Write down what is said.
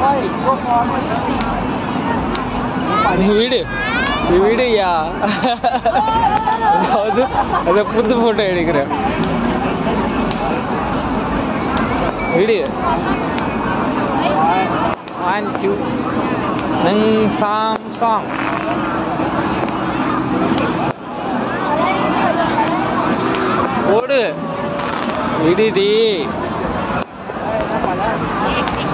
நீ விடு நீ விடுயா அதாவது அதை புது போட்டோ எடுக்கிறேன் விடு ஒன் டூ หนึ่งสามสองஓடு விடுடி